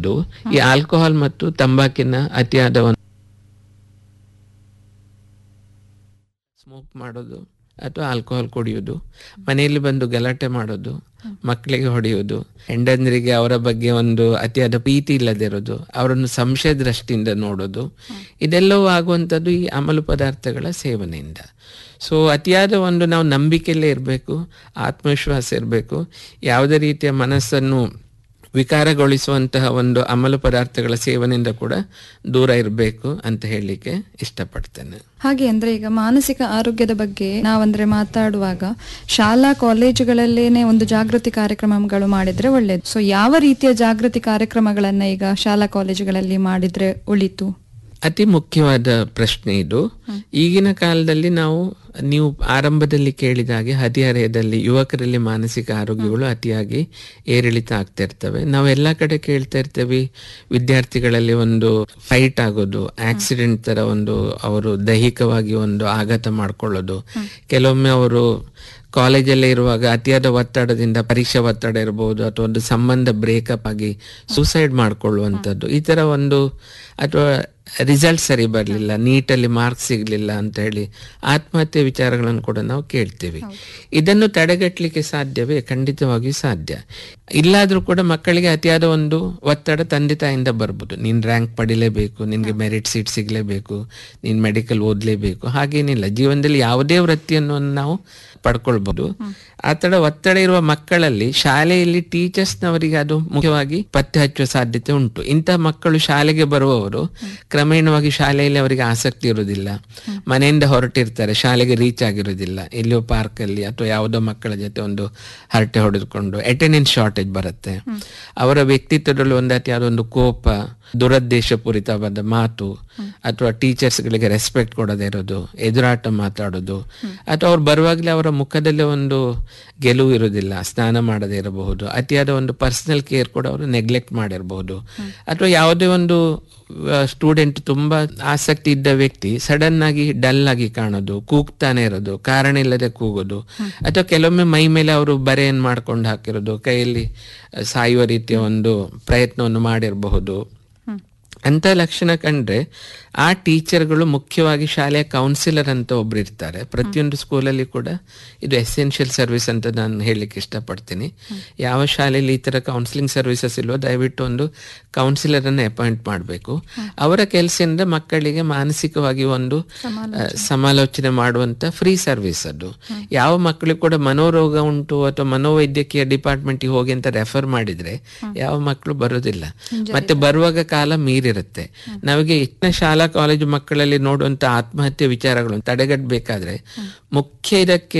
ಮಾಡುವುದು ಈ ಆಲ್ಕೋಹಾಲ್ ಮತ್ತು ತಂಬಾಕಿನ ಅತಿಯಾದ ಒಂದು ಸ್ಮೋಕ್ ಮಾಡೋದು ಅಥವಾ ಆಲ್ಕೋಹಾಲ್ ಕುಡಿಯೋದು ಮನೆಯಲ್ಲಿ ಬಂದು ಗಲಾಟೆ ಮಾಡೋದು ಮಕ್ಕಳಿಗೆ ಹೊಡೆಯೋದು ಹೆಂಡಂದ್ರಿಗೆ ಅವರ ಬಗ್ಗೆ ಒಂದು ಅತಿಯಾದ ಪ್ರೀತಿ ಇಲ್ಲದಿರೋದು ಅವರನ್ನು ಸಂಶಯ ದೃಷ್ಟಿಯಿಂದ ನೋಡೋದು ಇದೆಲ್ಲವೂ ಆಗುವಂಥದ್ದು ಈ ಅಮಲು ಪದಾರ್ಥಗಳ ಸೇವನೆಯಿಂದ ಸೊ ಅತಿಯಾದ ಒಂದು ನಾವು ನಂಬಿಕೆಯಲ್ಲೇ ಇರಬೇಕು ಆತ್ಮವಿಶ್ವಾಸ ಇರಬೇಕು ಯಾವುದೇ ರೀತಿಯ ಮನಸ್ಸನ್ನು ವಿಕಾರಗೊಳಿಸುವಂತಹ ಒಂದು ಅಮಲು ಪದಾರ್ಥಗಳ ಸೇವನೆಯಿಂದ ಕೂಡ ದೂರ ಇರಬೇಕು ಅಂತ ಹೇಳಲಿಕ್ಕೆ ಇಷ್ಟಪಡ್ತೇನೆ ಹಾಗೆ ಅಂದ್ರೆ ಈಗ ಮಾನಸಿಕ ಆರೋಗ್ಯದ ಬಗ್ಗೆ ನಾವಂದ್ರೆ ಮಾತಾಡುವಾಗ ಶಾಲಾ ಕಾಲೇಜುಗಳಲ್ಲೇನೆ ಒಂದು ಜಾಗೃತಿ ಕಾರ್ಯಕ್ರಮಗಳು ಮಾಡಿದ್ರೆ ಒಳ್ಳೇದು ಸೊ ಯಾವ ರೀತಿಯ ಜಾಗೃತಿ ಕಾರ್ಯಕ್ರಮಗಳನ್ನ ಈಗ ಶಾಲಾ ಕಾಲೇಜುಗಳಲ್ಲಿ ಮಾಡಿದ್ರೆ ಒಳಿತು ಅತಿ ಮುಖ್ಯವಾದ ಪ್ರಶ್ನೆ ಇದು ಈಗಿನ ಕಾಲದಲ್ಲಿ ನಾವು ನೀವು ಆರಂಭದಲ್ಲಿ ಕೇಳಿದ ಹಾಗೆ ಹದಿಹರೆಯದಲ್ಲಿ ಯುವಕರಲ್ಲಿ ಮಾನಸಿಕ ಆರೋಗ್ಯಗಳು ಅತಿಯಾಗಿ ಏರಿಳಿತ ಆಗ್ತಾ ಇರ್ತವೆ ನಾವು ಎಲ್ಲ ಕಡೆ ಕೇಳ್ತಾ ಇರ್ತೇವೆ ವಿದ್ಯಾರ್ಥಿಗಳಲ್ಲಿ ಒಂದು ಫೈಟ್ ಆಗೋದು ಆಕ್ಸಿಡೆಂಟ್ ತರ ಒಂದು ಅವರು ದೈಹಿಕವಾಗಿ ಒಂದು ಆಘಾತ ಮಾಡ್ಕೊಳ್ಳೋದು ಕೆಲವೊಮ್ಮೆ ಅವರು ಕಾಲೇಜಲ್ಲೇ ಇರುವಾಗ ಅತಿಯಾದ ಒತ್ತಡದಿಂದ ಪರೀಕ್ಷಾ ಒತ್ತಡ ಇರಬಹುದು ಅಥವಾ ಒಂದು ಸಂಬಂಧ ಬ್ರೇಕಪ್ ಆಗಿ ಸೂಸೈಡ್ ಮಾಡ್ಕೊಳ್ಳುವಂಥದ್ದು ಈ ತರ ಒಂದು ಅಥವಾ ರಿಸಲ್ಟ್ ಸರಿ ಬರಲಿಲ್ಲ ನೀಟಲ್ಲಿ ಮಾರ್ಕ್ಸ್ ಸಿಗಲಿಲ್ಲ ಅಂತ ಹೇಳಿ ಆತ್ಮಹತ್ಯೆ ವಿಚಾರಗಳನ್ನು ಕೂಡ ನಾವು ಕೇಳ್ತೇವೆ ಇದನ್ನು ತಡೆಗಟ್ಟಲಿಕ್ಕೆ ಸಾಧ್ಯವೇ ಖಂಡಿತವಾಗಿಯೂ ಸಾಧ್ಯ ಇಲ್ಲಾದ್ರೂ ಕೂಡ ಮಕ್ಕಳಿಗೆ ಅತಿಯಾದ ಒಂದು ಒತ್ತಡ ತಂದೆ ತಾಯಿಂದ ಬರ್ಬೋದು ನೀನ್ ರ್ಯಾಂಕ್ ಪಡಿಲೇಬೇಕು ನಿನ್ಗೆ ಮೆರಿಟ್ ಸೀಟ್ ಸಿಗ್ಲೇಬೇಕು ನೀನ್ ಮೆಡಿಕಲ್ ಓದ್ಲೇಬೇಕು ಹಾಗೇನಿಲ್ಲ ಜೀವನದಲ್ಲಿ ಯಾವುದೇ ವೃತ್ತಿಯನ್ನು ನಾವು ಪಡ್ಕೊಳ್ಬಹುದು ಆ ತರ ಒತ್ತಡ ಇರುವ ಮಕ್ಕಳಲ್ಲಿ ಶಾಲೆಯಲ್ಲಿ ಟೀಚರ್ಸ್ನವರಿಗೆ ಅದು ಮುಖ್ಯವಾಗಿ ಪತ್ತೆ ಹಚ್ಚುವ ಸಾಧ್ಯತೆ ಉಂಟು ಇಂತಹ ಮಕ್ಕಳು ಶಾಲೆಗೆ ಬರುವವರು ಕ್ರಮೇಣವಾಗಿ ಶಾಲೆಯಲ್ಲಿ ಅವರಿಗೆ ಆಸಕ್ತಿ ಇರುವುದಿಲ್ಲ ಮನೆಯಿಂದ ಹೊರಟಿರ್ತಾರೆ ಶಾಲೆಗೆ ರೀಚ್ ಆಗಿರುವುದಿಲ್ಲ ಎಲ್ಲಿಯೋ ಪಾರ್ಕ್ ಅಲ್ಲಿ ಅಥವಾ ಯಾವುದೋ ಮಕ್ಕಳ ಜೊತೆ ಒಂದು ಹರಟೆ ಹೊಡೆದುಕೊಂಡು ಅಟೆಂಡೆನ್ಸ್ ಶಾರ್ಟೇಜ್ ಬರುತ್ತೆ ಅವರ ವ್ಯಕ್ತಿತ್ವದಲ್ಲಿ ಒಂದತಿ ಯಾವುದೊಂದು ಕೋಪ ದುರದ್ದೇಶಪೂರಿತವಾದ ಮಾತು ಅಥವಾ ಟೀಚರ್ಸ್ ಗಳಿಗೆ ರೆಸ್ಪೆಕ್ಟ್ ಕೊಡದೇ ಇರೋದು ಎದುರಾಟ ಮಾತಾಡೋದು ಅಥವಾ ಅವ್ರು ಬರುವಾಗಲೇ ಅವರ ಮುಖದಲ್ಲಿ ಒಂದು ಗೆಲುವು ಇರುವುದಿಲ್ಲ ಸ್ನಾನ ಮಾಡದೇ ಇರಬಹುದು ಅತಿಯಾದ ಒಂದು ಪರ್ಸನಲ್ ಕೇರ್ ಕೂಡ ಅವರು ನೆಗ್ಲೆಕ್ಟ್ ಮಾಡಿರಬಹುದು ಅಥವಾ ಯಾವುದೇ ಒಂದು ಸ್ಟೂಡೆಂಟ್ ತುಂಬಾ ಆಸಕ್ತಿ ಇದ್ದ ವ್ಯಕ್ತಿ ಸಡನ್ ಆಗಿ ಡಲ್ ಆಗಿ ಕಾಣೋದು ಕೂಗ್ತಾನೆ ಇರೋದು ಕಾರಣ ಇಲ್ಲದೆ ಕೂಗೋದು ಅಥವಾ ಕೆಲವೊಮ್ಮೆ ಮೈ ಮೇಲೆ ಅವರು ಬರೆಯನ್ನು ಮಾಡ್ಕೊಂಡು ಹಾಕಿರೋದು ಕೈಯಲ್ಲಿ ಸಾಯುವ ರೀತಿಯ ಒಂದು ಪ್ರಯತ್ನವನ್ನು ಮಾಡಿರಬಹುದು ಅಂತ ಲಕ್ಷಣ ಕಂಡ್ರೆ ಆ ಟೀಚರ್ಗಳು ಮುಖ್ಯವಾಗಿ ಶಾಲೆಯ ಕೌನ್ಸಿಲರ್ ಅಂತ ಒಬ್ರು ಇರ್ತಾರೆ ಪ್ರತಿಯೊಂದು ಸ್ಕೂಲಲ್ಲಿ ಕೂಡ ಇದು ಎಸೆನ್ಷಿಯಲ್ ಸರ್ವಿಸ್ ಅಂತ ನಾನು ಹೇಳಲಿಕ್ಕೆ ಇಷ್ಟಪಡ್ತೀನಿ ಯಾವ ಶಾಲೆಯಲ್ಲಿ ಈ ತರ ಕೌನ್ಸಿಲಿಂಗ್ ಸರ್ವಿಸಸ್ ಇಲ್ವೋ ದಯವಿಟ್ಟು ಒಂದು ಕೌನ್ಸಿಲರ್ ಅನ್ನು ಅಪಾಯಿಂಟ್ ಮಾಡಬೇಕು ಅವರ ಕೆಲಸದಿಂದ ಮಕ್ಕಳಿಗೆ ಮಾನಸಿಕವಾಗಿ ಒಂದು ಆ, ಸಮಾಲೋಚನೆ ಮಾಡುವಂತ ಫ್ರೀ ಸರ್ವಿಸ್ ಅದು ಯಾವ ಮಕ್ಕಳಿಗೆ ಕೂಡ ಮನೋರೋಗ ಉಂಟು ಅಥವಾ ಮನೋವೈದ್ಯಕೀಯ ಡಿಪಾರ್ಟ್ಮೆಂಟ್ಗೆ ಹೋಗಿ ಅಂತ ರೆಫರ್ ಮಾಡಿದ್ರೆ ಯಾವ ಮಕ್ಕಳು ಬರೋದಿಲ್ಲ ಮತ್ತೆ ಬರುವಾಗ ಕಾಲ ಮೀರಿರುತ್ತೆ ನಮಗೆ ಹೆಚ್ಚಿನ ಶಾಲಾ ಕಾಲೇಜು ಮಕ್ಕಳಲ್ಲಿ ನೋಡುವಂತ ಆತ್ಮಹತ್ಯೆ ವಿಚಾರಗಳನ್ನು ತಡೆಗಟ್ಟಬೇಕಾದ್ರೆ ಮುಖ್ಯ ಇದಕ್ಕೆ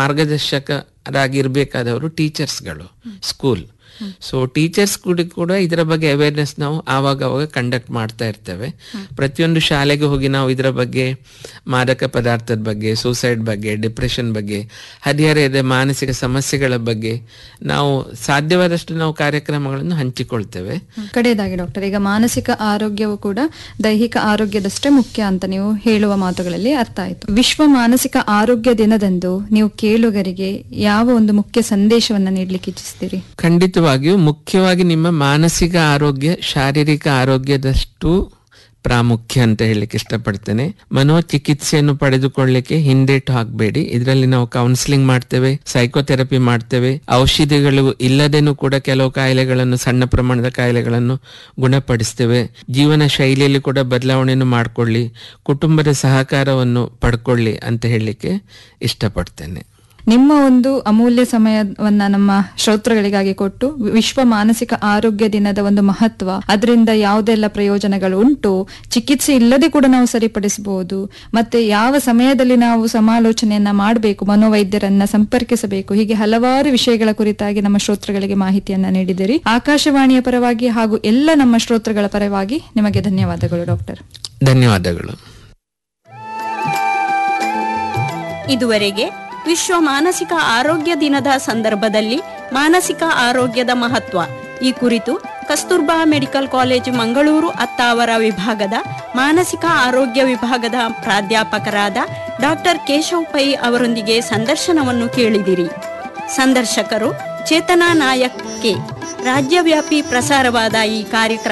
ಮಾರ್ಗದರ್ಶಕರಾಗಿರ್ಬೇಕಾದವರು ಟೀಚರ್ಸ್ಗಳು ಸ್ಕೂಲ್ ಸೊ ಟೀಚರ್ಸ್ ಕೂಡ ಕೂಡ ಇದರ ಬಗ್ಗೆ ಅವೇರ್ನೆಸ್ ನಾವು ಆವಾಗ ಅವಾಗ ಕಂಡಕ್ಟ್ ಮಾಡ್ತಾ ಇರ್ತೇವೆ ಪ್ರತಿಯೊಂದು ಶಾಲೆಗೆ ಹೋಗಿ ನಾವು ಇದರ ಬಗ್ಗೆ ಮಾದಕ ಪದಾರ್ಥದ ಬಗ್ಗೆ ಸೂಸೈಡ್ ಬಗ್ಗೆ ಡಿಪ್ರೆಷನ್ ಬಗ್ಗೆ ಹದಿಹರೆಯದ ಮಾನಸಿಕ ಸಮಸ್ಯೆಗಳ ಬಗ್ಗೆ ನಾವು ಸಾಧ್ಯವಾದಷ್ಟು ನಾವು ಕಾರ್ಯಕ್ರಮಗಳನ್ನು ಹಂಚಿಕೊಳ್ತೇವೆ ಕಡೆಯದಾಗಿ ಡಾಕ್ಟರ್ ಈಗ ಮಾನಸಿಕ ಆರೋಗ್ಯವು ಕೂಡ ದೈಹಿಕ ಆರೋಗ್ಯದಷ್ಟೇ ಮುಖ್ಯ ಅಂತ ನೀವು ಹೇಳುವ ಮಾತುಗಳಲ್ಲಿ ಅರ್ಥ ಆಯ್ತು ವಿಶ್ವ ಮಾನಸಿಕ ಆರೋಗ್ಯ ದಿನದಂದು ನೀವು ಕೇಳುಗರಿಗೆ ಯಾವ ಒಂದು ಮುಖ್ಯ ಸಂದೇಶವನ್ನ ನೀಡ್ಲಿಕ್ಕೆ ಇಚ್ಛಿಸ್ತೀರಿ ಖಂಡಿತವಾಗಿಯೂ ಮುಖ್ಯವಾಗಿ ನಿಮ್ಮ ಮಾನಸಿಕ ಆರೋಗ್ಯ ಶಾರೀರಿಕ ಆರೋಗ್ಯದಷ್ಟು ಪ್ರಾಮುಖ್ಯ ಅಂತ ಹೇಳಲಿಕ್ಕೆ ಇಷ್ಟಪಡ್ತೇನೆ ಮನೋಚಿಕಿತ್ಸೆಯನ್ನು ಪಡೆದುಕೊಳ್ಳಿಕ್ಕೆ ಹಿಂದೇಟು ಹಾಕಬೇಡಿ ಇದರಲ್ಲಿ ನಾವು ಕೌನ್ಸಿಲಿಂಗ್ ಮಾಡ್ತೇವೆ ಸೈಕೋಥೆರಪಿ ಮಾಡ್ತೇವೆ ಔಷಧಿಗಳು ಇಲ್ಲದೇನೂ ಕೂಡ ಕೆಲವು ಕಾಯಿಲೆಗಳನ್ನು ಸಣ್ಣ ಪ್ರಮಾಣದ ಕಾಯಿಲೆಗಳನ್ನು ಗುಣಪಡಿಸ್ತೇವೆ ಜೀವನ ಶೈಲಿಯಲ್ಲಿ ಕೂಡ ಬದಲಾವಣೆಯನ್ನು ಮಾಡಿಕೊಳ್ಳಿ ಕುಟುಂಬದ ಸಹಕಾರವನ್ನು ಪಡ್ಕೊಳ್ಳಿ ಅಂತ ಹೇಳಲಿಕ್ಕೆ ಇಷ್ಟಪಡ್ತೇನೆ ನಿಮ್ಮ ಒಂದು ಅಮೂಲ್ಯ ಸಮಯವನ್ನ ನಮ್ಮ ಶ್ರೋತೃಗಳಿಗಾಗಿ ಕೊಟ್ಟು ವಿಶ್ವ ಮಾನಸಿಕ ಆರೋಗ್ಯ ದಿನದ ಒಂದು ಮಹತ್ವ ಅದರಿಂದ ಯಾವುದೆಲ್ಲ ಪ್ರಯೋಜನಗಳು ಉಂಟು ಚಿಕಿತ್ಸೆ ಇಲ್ಲದೆ ಕೂಡ ನಾವು ಸರಿಪಡಿಸಬಹುದು ಮತ್ತೆ ಯಾವ ಸಮಯದಲ್ಲಿ ನಾವು ಸಮಾಲೋಚನೆಯನ್ನ ಮಾಡಬೇಕು ಮನೋವೈದ್ಯರನ್ನ ಸಂಪರ್ಕಿಸಬೇಕು ಹೀಗೆ ಹಲವಾರು ವಿಷಯಗಳ ಕುರಿತಾಗಿ ನಮ್ಮ ಶ್ರೋತೃಗಳಿಗೆ ಮಾಹಿತಿಯನ್ನ ನೀಡಿದಿರಿ ಆಕಾಶವಾಣಿಯ ಪರವಾಗಿ ಹಾಗೂ ಎಲ್ಲ ನಮ್ಮ ಶ್ರೋತೃಗಳ ಪರವಾಗಿ ನಿಮಗೆ ಧನ್ಯವಾದಗಳು ಡಾಕ್ಟರ್ ಧನ್ಯವಾದಗಳು ಇದುವರೆಗೆ ವಿಶ್ವ ಮಾನಸಿಕ ಆರೋಗ್ಯ ದಿನದ ಸಂದರ್ಭದಲ್ಲಿ ಮಾನಸಿಕ ಆರೋಗ್ಯದ ಮಹತ್ವ ಈ ಕುರಿತು ಕಸ್ತೂರ್ಬಾ ಮೆಡಿಕಲ್ ಕಾಲೇಜು ಮಂಗಳೂರು ಅತ್ತಾವರ ವಿಭಾಗದ ಮಾನಸಿಕ ಆರೋಗ್ಯ ವಿಭಾಗದ ಪ್ರಾಧ್ಯಾಪಕರಾದ ಡಾಕ್ಟರ್ ಕೇಶವ್ ಪೈ ಅವರೊಂದಿಗೆ ಸಂದರ್ಶನವನ್ನು ಕೇಳಿದಿರಿ ಸಂದರ್ಶಕರು ಚೇತನಾ ನಾಯಕ್ ಕೆ ರಾಜ್ಯವ್ಯಾಪಿ ಪ್ರಸಾರವಾದ ಈ ಕಾರ್ಯಕ್ರಮ